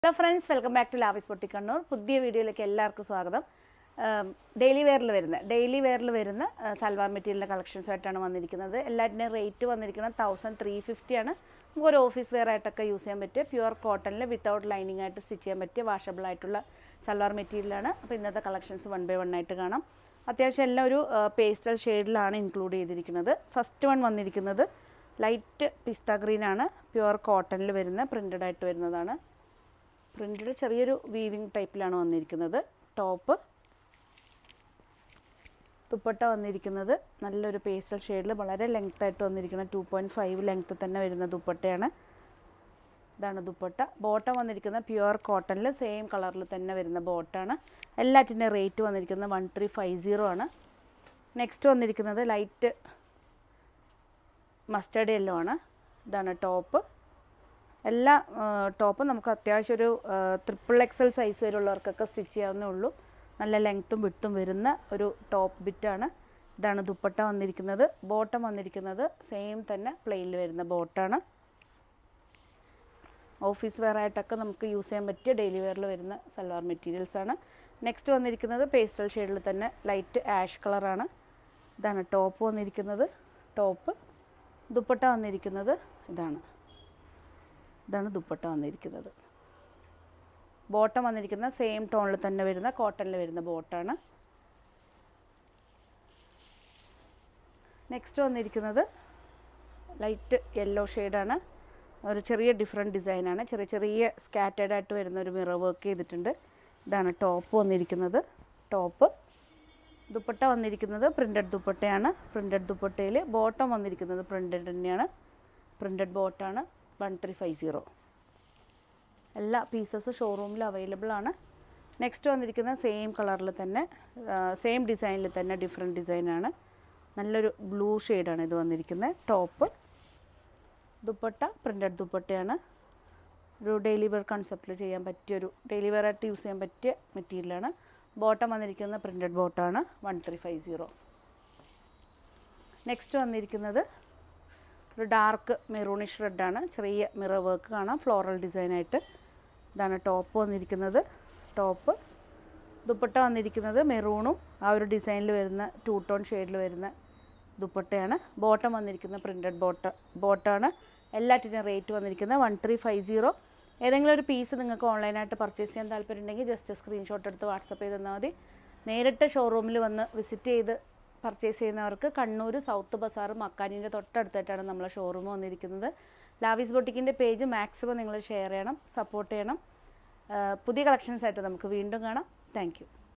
hello friends welcome back to Lavis boutique Kannur പുതിയ വീഡിയോയിലേക്ക് എല്ലാവർക്കും സ്വാഗതം ഡെയിലി വെയറിൽ വരുന്ന ഡെയിലി വെയറിൽ വരുന്ന ആ, സൽവാർ മെറ്റീരിയലിൻ്റെ കളക്ഷൻസുമായിട്ടാണ് വന്നിരിക്കുന്നത് എല്ലാറ്റിൻ്റെയും റേറ്റ് വന്നിരിക്കുന്നത് തൗസൻഡ് ത്രീ ഫിഫ്റ്റി ആണ് നമുക്കൊരു ഓഫീസ് വെയർ ആയിട്ടൊക്കെ യൂസ് ചെയ്യാൻ പറ്റിയ പ്യുവർ കോട്ടണിൽ വിത്തൗട്ട് ലൈനിങ് ആയിട്ട് സ്റ്റിച്ച് ചെയ്യാൻ പറ്റിയ വാഷബിൾ ആയിട്ടുള്ള സൽവാർ മെറ്റീരിയലാണ് അപ്പോൾ ഇന്നത്തെ കളക്ഷൻസ് വൺ ബൈ വൺ ആയിട്ട് കാണാം അത്യാവശ്യം എല്ലാം ഒരു പേസ്റ്റൽ ഷെയ്ഡിലാണ് ഇൻക്ലൂഡ് ചെയ്തിരിക്കുന്നത് ഫസ്റ്റ് വൺ വന്നിരിക്കുന്നത് ലൈറ്റ് പിസ്ത ഗ്രീൻ ആണ് പ്യുവർ കോട്ടണിൽ വരുന്ന പ്രിൻ്റഡ് ആയിട്ട് വരുന്നതാണ് പ്രിൻറ്റഡ് ചെറിയൊരു വീവിങ് ടൈപ്പിലാണ് വന്നിരിക്കുന്നത് ടോപ്പ് ദുപ്പട്ട വന്നിരിക്കുന്നത് നല്ലൊരു പേസ്റ്റൽ ഷെയ്ഡിൽ വളരെ ലെങ്ത് ആയിട്ട് വന്നിരിക്കുന്ന ടു പോയിൻറ്റ് ഫൈവ് ലെങ്ത്ത് തന്നെ വരുന്ന ദുപ്പട്ടയാണ് ഇതാണ് ദുപ്പട്ട ബോട്ടം വന്നിരിക്കുന്ന പ്യുവർ കോട്ടണിൽ സെയിം കളറിൽ തന്നെ വരുന്ന ബോട്ടാണ് എല്ലാറ്റിൻ്റെ റേറ്റ് വന്നിരിക്കുന്നത് വൺ ത്രീ ഫൈവ് സീറോ ആണ് നെക്സ്റ്റ് വന്നിരിക്കുന്നത് ലൈറ്റ് മസ്റ്റേർഡ് യെല്ലോ ആണ് ഇതാണ് ടോപ്പ് എല്ലാ ടോപ്പും നമുക്ക് അത്യാവശ്യം ഒരു ട്രിപ്പിൾ എക്സൽ സൈസ് വരെയുള്ളവർക്കൊക്കെ സ്റ്റിച്ച് ചെയ്യാവുന്നേ ഉള്ളൂ നല്ല ലെങ്ത്തും വിട്ടും വരുന്ന ഒരു ടോപ്പ് ബിറ്റാണ് ഇതാണ് ദുപ്പട്ട വന്നിരിക്കുന്നത് ബോട്ടം വന്നിരിക്കുന്നത് സെയിം തന്നെ പ്ലെയിനിൽ വരുന്ന ബോട്ടാണ് ഓഫീസ് വെയർ ആയിട്ടൊക്കെ നമുക്ക് യൂസ് ചെയ്യാൻ പറ്റിയ ഡെയിലി വെയറിൽ വരുന്ന സൽവാർ മെറ്റീരിയൽസ് ആണ് നെക്സ്റ്റ് വന്നിരിക്കുന്നത് പേസ്റ്റൽ ഷെയ്ഡിൽ തന്നെ ലൈറ്റ് ആഷ് കളറാണ് ഇതാണ് ടോപ്പ് വന്നിരിക്കുന്നത് ടോപ്പ് ദുപ്പട്ട വന്നിരിക്കുന്നത് ഇതാണ് ഇതാണ് ദുപ്പട്ട വന്നിരിക്കുന്നത് ബോട്ടം വന്നിരിക്കുന്ന സെയിം ടോണിൽ തന്നെ വരുന്ന കോട്ടണിൽ വരുന്ന ബോട്ടാണ് നെക്സ്റ്റ് വന്നിരിക്കുന്നത് ലൈറ്റ് യെല്ലോ ഷെയ്ഡാണ് ഒരു ചെറിയ ഡിഫറെൻറ്റ് ഡിസൈനാണ് ചെറിയ ചെറിയ സ്കാറ്റേഡ് ആയിട്ട് വരുന്ന ഒരു മിറർ വർക്ക് ചെയ്തിട്ടുണ്ട് ഇതാണ് ടോപ്പ് വന്നിരിക്കുന്നത് ടോപ്പ് ദുപ്പട്ട വന്നിരിക്കുന്നത് പ്രിൻറ്റഡ് ദുപ്പട്ടയാണ് പ്രിൻറ്റഡ് ദുപ്പട്ടയിൽ ബോട്ടം വന്നിരിക്കുന്നത് പ്രിൻറ്റഡ് തന്നെയാണ് പ്രിൻറ്റഡ് ബോട്ടാണ് വൺ ത്രീ ഫൈവ് സീറോ എല്ലാ പീസസും ഷോറൂമിൽ അവൈലബിൾ ആണ് നെക്സ്റ്റ് വന്നിരിക്കുന്ന സെയിം കളറിൽ തന്നെ സെയിം ഡിസൈനിൽ തന്നെ ഡിഫറെൻറ്റ് ഡിസൈനാണ് നല്ലൊരു ബ്ലൂ ഷെയ്ഡാണ് ഇത് വന്നിരിക്കുന്നത് ടോപ്പ് ദുപ്പട്ട പ്രിൻറ്റഡ് ദുപ്പട്ടയാണ് ഒരു ഡെയിലി വെയർ കൺസെപ്റ്റിൽ ചെയ്യാൻ പറ്റിയൊരു ഡെയിലി വെയർ ആയിട്ട് യൂസ് ചെയ്യാൻ പറ്റിയ മെറ്റീരിയലാണ് ബോട്ടം വന്നിരിക്കുന്ന പ്രിൻറ്റഡ് ബോട്ടാണ് one three five zero next വന്നിരിക്കുന്നത് ഒരു ഡാർക്ക് മെറൂണിഷ് റെഡാണ് ചെറിയ മിറർ വർക്ക് കാണാം ഫ്ലോറൽ ഡിസൈനായിട്ട് ഇതാണ് ടോപ്പ് വന്നിരിക്കുന്നത് ടോപ്പ് ദുപ്പട്ട വന്നിരിക്കുന്നത് മെറൂണും ആ ഒരു ഡിസൈനിൽ വരുന്ന ടൂ ടോൺ ഷെയ്ഡിൽ വരുന്ന ദുപ്പട്ടയാണ് ബോട്ടം വന്നിരിക്കുന്ന പ്രിൻറ്റഡ് ബോട്ട ബോട്ടാണ് എല്ലാറ്റിൻ്റെയും റേറ്റ് വന്നിരിക്കുന്നത് വൺ ത്രീ ഫൈവ് സീറോ ഏതെങ്കിലും ഒരു പീസ് നിങ്ങൾക്ക് ഓൺലൈനായിട്ട് പർച്ചേസ് ചെയ്യാൻ താല്പര്യമുണ്ടെങ്കിൽ ജസ്റ്റ് സ്ക്രീൻഷോട്ട് എടുത്ത് വാട്സപ്പ് ചെയ്ത് തന്നാൽ മതി നേരിട്ട് ഷോറൂമിൽ വന്ന് വിസിറ്റ് ചെയ്ത് പർച്ചേസ് ചെയ്യുന്നവർക്ക് കണ്ണൂർ സൗത്ത് ബസാർ മക്കാനിൻ്റെ തൊട്ടടുത്തായിട്ടാണ് നമ്മളെ ഷോറൂം വന്നിരിക്കുന്നത് ലാവീസ് ബൊട്ടിക്കിൻ്റെ പേജ് മാക്സിമം നിങ്ങൾ ഷെയർ ചെയ്യണം സപ്പോർട്ട് ചെയ്യണം ആ, പുതിയ കളക്ഷൻസ് ആയിട്ട് നമുക്ക് വീണ്ടും കാണാം താങ്ക്